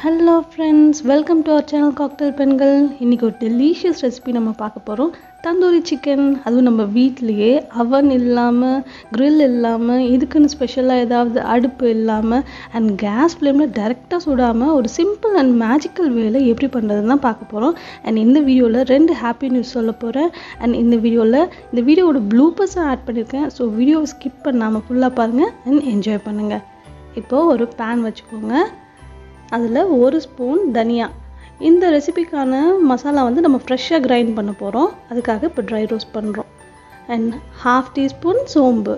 hello friends welcome to our channel cocktail பெண்கள் இன்றைக்கி ஒரு டெலிஷியஸ் ரெசிபி நம்ம பார்க்க போகிறோம் தந்தூரி சிக்கன் அதுவும் நம்ம வீட்லேயே அவன் இல்லாமல் grill இல்லாமல் இதுக்குன்னு ஸ்பெஷலாக ஏதாவது அடுப்பு இல்லாமல் அண்ட் கேஸ் ஃப்ளேமில் டேரெக்டாக சுடாமல் ஒரு சிம்பிள் அண்ட் மேஜிக்கல் வேல எப்படி பண்ணுறதுன்னு தான் பார்க்க போகிறோம் அண்ட் இந்த வீடியோவில் ரெண்டு ஹாப்பி நியூஸ் சொல்ல போகிறேன் அண்ட் இந்த வீடியோவில் இந்த வீடியோவோட ப்ளூப்பர்ஸும் ஆட் பண்ணியிருக்கேன் ஸோ வீடியோவை ஸ்கிப் பண்ணாமல் ஃபுல்லாக பாருங்கள் அண்ட் என்ஜாய் பண்ணுங்கள் இப்போது ஒரு பேன் வச்சுக்கோங்க அதில் ஒரு ஸ்பூன் தனியா இந்த ரெசிபிக்கான மசாலா வந்து நம்ம ஃப்ரெஷ்ஷாக கிரைண்ட் பண்ண போகிறோம் அதுக்காக இப்போ ட்ரை ரோஸ்ட் பண்ணுறோம் அண்ட் ஹாஃப் டீஸ்பூன் சோம்பு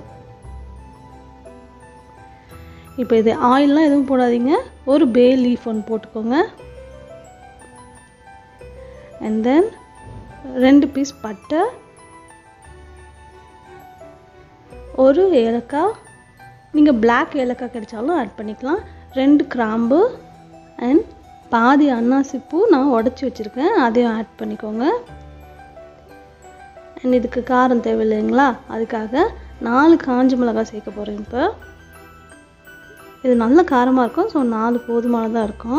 இப்போ இது ஆயிலெலாம் எதுவும் போடாதீங்க ஒரு பே லீஃப் ஒன்று போட்டுக்கோங்க அண்ட் தென் ரெண்டு பீஸ் பட்டை ஒரு ஏலக்காய் நீங்கள் பிளாக் ஏலக்காய் கிடைச்சாலும் ஆட் பண்ணிக்கலாம் ரெண்டு கிராம்பு அண்ட் பாதி அன்னாசிப்பூ நான் உடச்சி வச்சுருக்கேன் அதையும் ஆட் பண்ணிக்கோங்க அண்ட் இதுக்கு காரம் தேவையில்லைங்களா அதுக்காக நாலு காஞ்ச மிளகாய் சேர்க்க போகிறேன் இப்போ இது நல்ல காரமாக இருக்கும் ஸோ நாலு போதுமானதாக இருக்கும்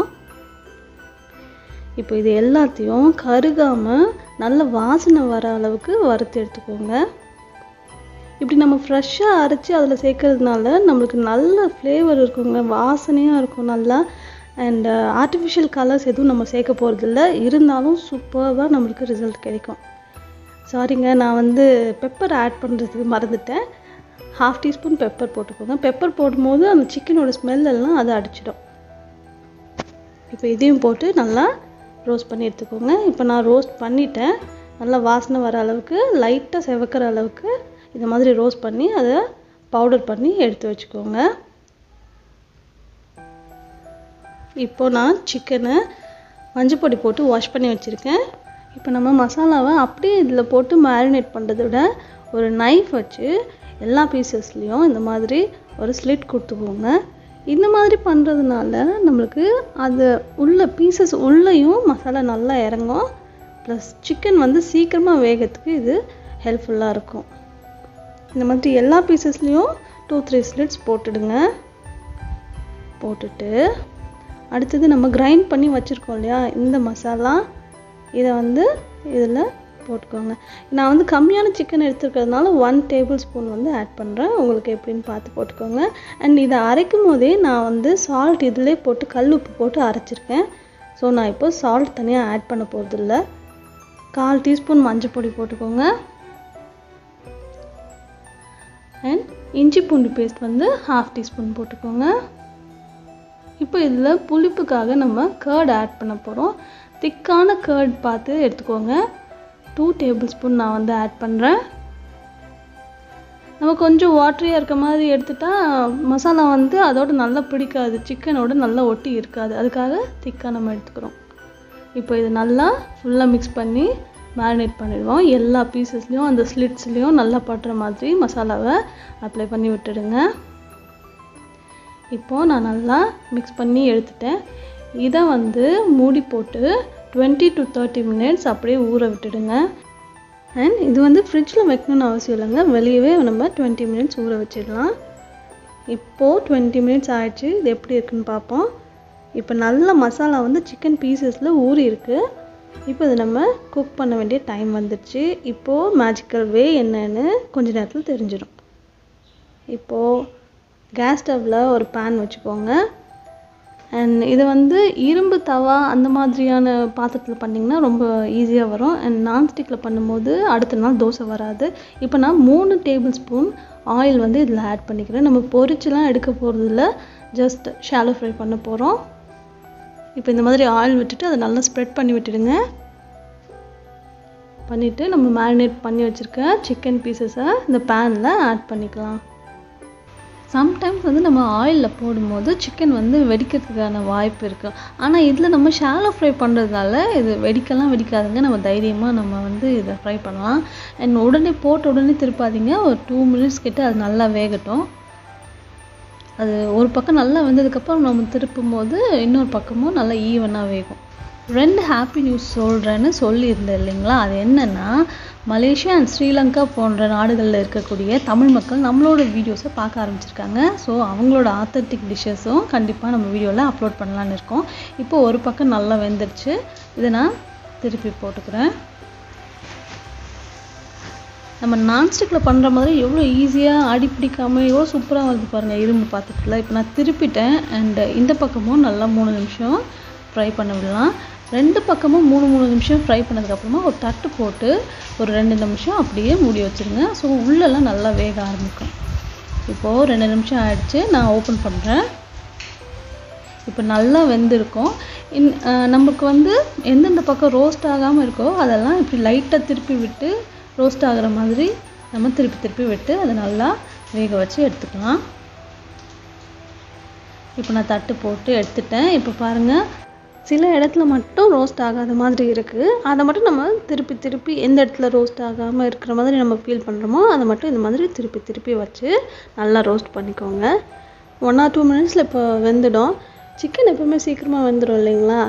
இப்போ இது எல்லாத்தையும் கருகாமல் நல்ல வாசனை வர அளவுக்கு வறுத்து எடுத்துக்கோங்க இப்படி நம்ம ஃப்ரெஷ்ஷாக அரைச்சி அதில் சேர்க்கறதுனால நம்மளுக்கு நல்ல ஃப்ளேவர் இருக்குங்க வாசனையாக இருக்கும் நல்லா அண்ட் ஆர்டிஃபிஷியல் கலர்ஸ் எதுவும் நம்ம சேர்க்க போகிறதில்ல இருந்தாலும் சூப்பராக நம்மளுக்கு ரிசல்ட் கிடைக்கும் சாரிங்க நான் வந்து பெப்பர் ஆட் பண்ணுறதுக்கு மறந்துட்டேன் ஹாஃப் டீஸ்பூன் பெப்பர் போட்டுக்கோங்க பெப்பர் போடும்போது அந்த சிக்கனோட ஸ்மெல் எல்லாம் அதை அடிச்சிடும் இப்போ இதையும் போட்டு நல்லா ரோஸ்ட் பண்ணி எடுத்துக்கோங்க இப்போ நான் ரோஸ்ட் பண்ணிட்டேன் நல்லா வாசனை வர அளவுக்கு லைட்டாக செவக்கிற அளவுக்கு இந்த மாதிரி ரோஸ்ட் பண்ணி அதை பவுடர் பண்ணி எடுத்து வச்சுக்கோங்க இப்போ நான் சிக்கனை மஞ்சள் பொடி போட்டு வாஷ் பண்ணி வச்சுருக்கேன் இப்போ நம்ம மசாலாவை அப்படியே இதில் போட்டு மேரினேட் பண்ணுறத விட ஒரு நைஃப் வச்சு எல்லா பீசஸ்லேயும் இந்த மாதிரி ஒரு ஸ்லிட் கொடுத்துக்கோங்க இந்த மாதிரி பண்ணுறதுனால நம்மளுக்கு அது உள்ள பீசஸ் உள்ளேயும் மசாலா நல்லா இறங்கும் ப்ளஸ் சிக்கன் வந்து சீக்கிரமாக வேகிறதுக்கு இது ஹெல்ப்ஃபுல்லாக இருக்கும் இந்த மாதிரி எல்லா பீசஸ்லேயும் டூ த்ரீ ஸ்லிட்ஸ் போட்டுடுங்க போட்டுட்டு அடுத்தது நம்ம கிரைண்ட் பண்ணி வச்சுருக்கோம் இல்லையா இந்த மசாலா இதை வந்து இதில் போட்டுக்கோங்க நான் வந்து கம்மியான சிக்கன் எடுத்துருக்கிறதுனால ஒன் டேபிள் ஸ்பூன் வந்து ஆட் பண்ணுறேன் உங்களுக்கு எப்படின்னு பார்த்து போட்டுக்கோங்க அண்ட் இதை அரைக்கும் போதே நான் வந்து சால்ட் இதிலே போட்டு கல் உப்பு போட்டு அரைச்சிருக்கேன் ஸோ நான் இப்போ சால்ட் தனியாக ஆட் பண்ண போகிறதில்ல கால் டீஸ்பூன் மஞ்சள் பொடி போட்டுக்கோங்க அண்ட் இஞ்சி பூண்டு பேஸ்ட் வந்து ஹாஃப் டீஸ்பூன் போட்டுக்கோங்க இப்போ இதில் புளிப்புக்காக நம்ம கேர்ட் ஆட் பண்ண போகிறோம் திக்கான கேர்ட் பார்த்து எடுத்துக்கோங்க டூ டேபிள் ஸ்பூன் நான் வந்து ஆட் பண்ணுறேன் நம்ம கொஞ்சம் வாட்டரியாக இருக்க மாதிரி எடுத்துட்டா மசாலா வந்து அதோட நல்லா பிடிக்காது சிக்கனோட நல்லா ஒட்டி இருக்காது அதுக்காக திக்காக நம்ம எடுத்துக்கிறோம் இப்போ இது நல்லா ஃபுல்லாக மிக்ஸ் பண்ணி மேரினேட் பண்ணிடுவோம் எல்லா பீசஸ்லேயும் அந்த ஸ்லிட்ஸ்லேயும் நல்லா பட்டுற மாதிரி மசாலாவை அப்ளை பண்ணி விட்டுடுங்க இப்போது நான் நல்லா மிக்ஸ் பண்ணி எடுத்துட்டேன் இதை வந்து மூடி போட்டு டுவெண்ட்டி டு தேர்ட்டி மினிட்ஸ் அப்படியே ஊற விட்டுடுங்க அண்ட் இது வந்து ஃப்ரிட்ஜில் வைக்கணும்னு அவசியம் இல்லைங்க வெளியவே நம்ம டுவெண்ட்டி மினிட்ஸ் ஊற வச்சிடலாம் இப்போது டுவெண்ட்டி மினிட்ஸ் ஆயிடுச்சு இது எப்படி இருக்குன்னு பார்ப்போம் இப்போ நல்ல மசாலா வந்து சிக்கன் பீசஸில் ஊறி இருக்குது இப்போ இது நம்ம குக் பண்ண வேண்டிய டைம் வந்துடுச்சு இப்போது மேஜிக்கல் வே என்னன்னு கொஞ்ச நேரத்தில் தெரிஞ்சிடும் இப்போது கேஸ் ஸ்டவ்வில் ஒரு பேன் வச்சுக்கோங்க அண்ட் இது வந்து இரும்பு தவா அந்த மாதிரியான பாத்திரத்தில் பண்ணிங்கன்னா ரொம்ப ஈஸியாக வரும் அண்ட் நான்ஸ்டிக்கில் பண்ணும்போது அடுத்த நாள் தோசை வராது இப்போ நான் மூணு டேபிள் ஸ்பூன் ஆயில் வந்து இதில் ஆட் பண்ணிக்கிறேன் நம்ம பொரிச்சுலாம் எடுக்க போகிறதில்ல ஜஸ்ட் ஷாலோ ஃப்ரை பண்ண போகிறோம் இப்போ இந்த மாதிரி ஆயில் விட்டுட்டு அதை நல்லா ஸ்ப்ரெட் பண்ணி விட்டுடுங்க பண்ணிவிட்டு நம்ம மேரினேட் பண்ணி வச்சுருக்க சிக்கன் பீசஸை இந்த பேனில் ஆட் பண்ணிக்கலாம் சம்டைம்ஸ் வந்து நம்ம ஆயிலில் போடும்போது சிக்கன் வந்து வெடிக்கிறதுக்கான வாய்ப்பு இருக்குது ஆனால் இதில் நம்ம ஷாலோ ஃப்ரை பண்ணுறதுனால இது வெடிக்கலாம் வெடிக்காதுங்க நம்ம தைரியமாக நம்ம வந்து இதை ஃப்ரை பண்ணலாம் அண்ட் உடனே போட்ட உடனே திருப்பாதீங்க ஒரு டூ மினிட்ஸ் கிட்ட அது நல்லா வேகட்டும் அது ஒரு பக்கம் நல்லா வெந்ததுக்கப்புறம் நம்ம திருப்பும் போது இன்னொரு பக்கமும் நல்லா ஈவனாக வேகும் ரெண்டு ஹாப்பி நியூஸ் சொல்கிறேன்னு சொல்லியிருந்தேன் இல்லைங்களா அது என்னென்னா மலேசியா அண்ட் ஸ்ரீலங்கா போன்ற நாடுகளில் இருக்கக்கூடிய தமிழ் மக்கள் நம்மளோட வீடியோஸை பார்க்க ஆரம்பிச்சிருக்காங்க ஸோ அவங்களோட ஆத்தென்டிக் டிஷ்ஷஸும் கண்டிப்பாக நம்ம வீடியோவில் அப்லோட் பண்ணலான்னு இருக்கோம் இப்போ ஒரு பக்கம் நல்லா வெந்துருச்சு இதை நான் திருப்பி போட்டுக்கிறேன் நம்ம நான்ஸ்டிக்கில் பண்ணுற மாதிரி எவ்வளோ ஈஸியாக அடி பிடிக்காமல் எவ்வளோ சூப்பராக வருது பாருங்கள் இரும்பு பாத்திரத்தில் இப்போ நான் திருப்பிட்டேன் அண்ட் இந்த பக்கமும் நல்லா மூணு நிமிஷம் ஃப்ரை பண்ண விடலாம் ரெண்டு பக்கமும் மூணு மூணு நிமிஷம் ஃப்ரை பண்ணதுக்கப்புறமா ஒரு தட்டு போட்டு ஒரு ரெண்டு நிமிஷம் அப்படியே மூடி வச்சுருங்க ஸோ உள்ளெல்லாம் நல்லா வேக ஆரம்பிக்கும் இப்போது ரெண்டு நிமிஷம் ஆயிடுச்சு நான் ஓப்பன் பண்ணுறேன் இப்போ நல்லா வெந்திருக்கும் இன் நமக்கு வந்து எந்தெந்த பக்கம் ரோஸ்ட் ஆகாமல் இருக்கோ அதெல்லாம் இப்படி லைட்டாக திருப்பி விட்டு ரோஸ்ட் ஆகிற மாதிரி நம்ம திருப்பி திருப்பி விட்டு அதை நல்லா வேக வச்சு எடுத்துக்கலாம் இப்போ நான் தட்டு போட்டு எடுத்துட்டேன் இப்போ பாருங்கள் சில இடத்துல மட்டும் ரோஸ்ட் ஆகாத மாதிரி இருக்குது அதை மட்டும் நம்ம திருப்பி திருப்பி எந்த இடத்துல ரோஸ்ட் ஆகாமல் இருக்கிற மாதிரி நம்ம ஃபீல் பண்ணுறோமோ அதை மட்டும் இந்த மாதிரி திருப்பி திருப்பி வச்சு நல்லா ரோஸ்ட் பண்ணிக்கோங்க ஒன் ஆர் டூ மினிட்ஸில் இப்போ வெந்துடும் சிக்கன் எப்பவுமே சீக்கிரமாக வெந்துடும் இல்லைங்களா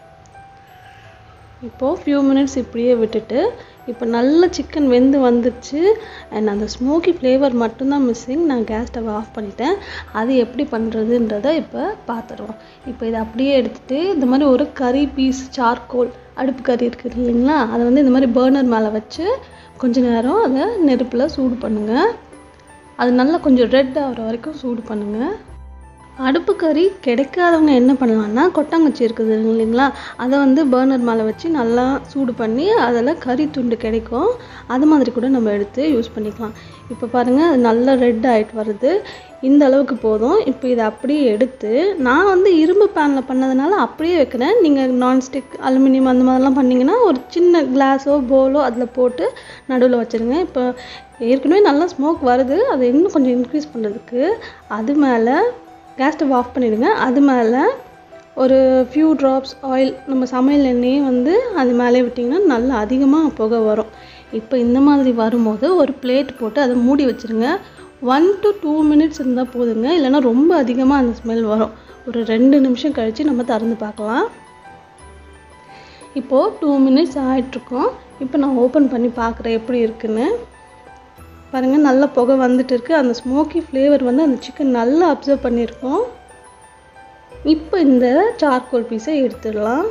இப்போது ஃபியூ மினிட்ஸ் இப்படியே விட்டுட்டு இப்போ நல்ல சிக்கன் வெந்து வந்துடுச்சு அண்ட் அந்த ஸ்மோக்கி ஃப்ளேவர் மட்டும்தான் மிஸ்ஸிங் நான் கேஸ் ஸ்டவ் ஆஃப் பண்ணிட்டேன் அது எப்படி பண்ணுறதுன்றதை இப்போ பார்த்துருவோம் இப்போ இதை அப்படியே எடுத்துகிட்டு இந்த மாதிரி ஒரு கறி பீஸ் சார்கோல் அடுப்பு கறி இருக்குது இல்லைங்களா அதை வந்து இந்த மாதிரி பேர்னர் மேலே வச்சு கொஞ்ச நேரம் அதை நெருப்பில் சூடு பண்ணுங்கள் அது நல்லா கொஞ்சம் ரெட் ஆகிற வரைக்கும் சூடு பண்ணுங்கள் அடுப்பு கறி கிடைக்காதவங்க என்ன பண்ணலான்னா கொட்டாங்குச்சி இருக்குது இல்லைங்களா அதை வந்து பர்னர் மேலே வச்சு நல்லா சூடு பண்ணி அதில் கறி துண்டு கிடைக்கும் அது மாதிரி கூட நம்ம எடுத்து யூஸ் பண்ணிக்கலாம் இப்போ பாருங்கள் அது நல்லா ரெட் ஆகிட்டு வருது இந்த அளவுக்கு போதும் இப்போ இதை அப்படியே எடுத்து நான் வந்து இரும்பு பேனில் பண்ணதுனால அப்படியே வைக்கிறேன் நீங்கள் நான்ஸ்டிக் அலுமினியம் அந்த மாதிரிலாம் பண்ணிங்கன்னா ஒரு சின்ன கிளாஸோ போலோ அதில் போட்டு நடுவில் வச்சுருங்க இப்போ ஏற்கனவே நல்லா ஸ்மோக் வருது அதை இன்னும் கொஞ்சம் இன்க்ரீஸ் பண்ணுறதுக்கு அது மேலே கேஸ் ஸ்டவ் ஆஃப் பண்ணிவிடுங்க அது மேலே ஒரு ஃபியூ ட்ராப்ஸ் ஆயில் நம்ம சமையல் எண்ணெயே வந்து அது மேலே விட்டிங்கன்னா நல்லா அதிகமாக புகை வரும் இப்போ இந்த மாதிரி வரும்போது ஒரு பிளேட் போட்டு அதை மூடி வச்சுருங்க ஒன் டு டூ மினிட்ஸ் இருந்தால் போதுங்க இல்லைன்னா ரொம்ப அதிகமாக அந்த ஸ்மெல் வரும் ஒரு ரெண்டு நிமிஷம் கழித்து நம்ம திறந்து பார்க்கலாம் இப்போது டூ மினிட்ஸ் ஆகிட்ருக்கோம் இப்போ நான் ஓப்பன் பண்ணி பார்க்குறேன் எப்படி இருக்குன்னு பாருங்கள் நல்ல புகை வந்துட்டு இருக்கு அந்த ஸ்மோக்கி ஃப்ளேவர் வந்து அந்த சிக்கன் நல்லா அப்சர்வ் பண்ணியிருக்கோம் இப்போ இந்த சார்கோல் பீஸை எடுத்துடலாம்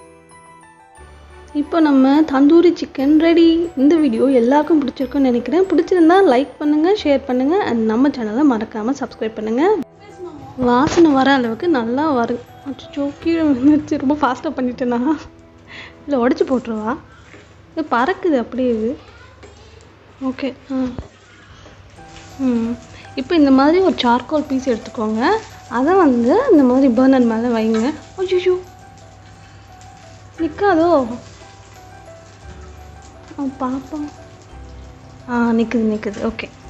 இப்போ நம்ம தந்தூரி சிக்கன் ரெடி இந்த வீடியோ எல்லாருக்கும் பிடிச்சிருக்குன்னு நினைக்கிறேன் பிடிச்சிருந்தா லைக் பண்ணுங்கள் ஷேர் பண்ணுங்கள் அண்ட் நம்ம சேனலை மறக்காமல் சப்ஸ்கிரைப் பண்ணுங்கள் வாசனை வர அளவுக்கு நல்லா வரும் அச்சோ கீழே வந்துருச்சு ரொம்ப ஃபாஸ்ட்டாக பண்ணிட்டேனா இல்லை உடச்சி போட்டுருவா இது பறக்குது அப்படியே இது ஓகே ஆ ம் இப்போ இந்த மாதிரி ஒரு சார்கோல் பீஸ் எடுத்துக்கோங்க அதை வந்து இந்த மாதிரி பர்னர் மேலே வைங்க ஐயோ நிற்காதோ பாப்பா ஆ நிற்குது நிற்குது ஓகே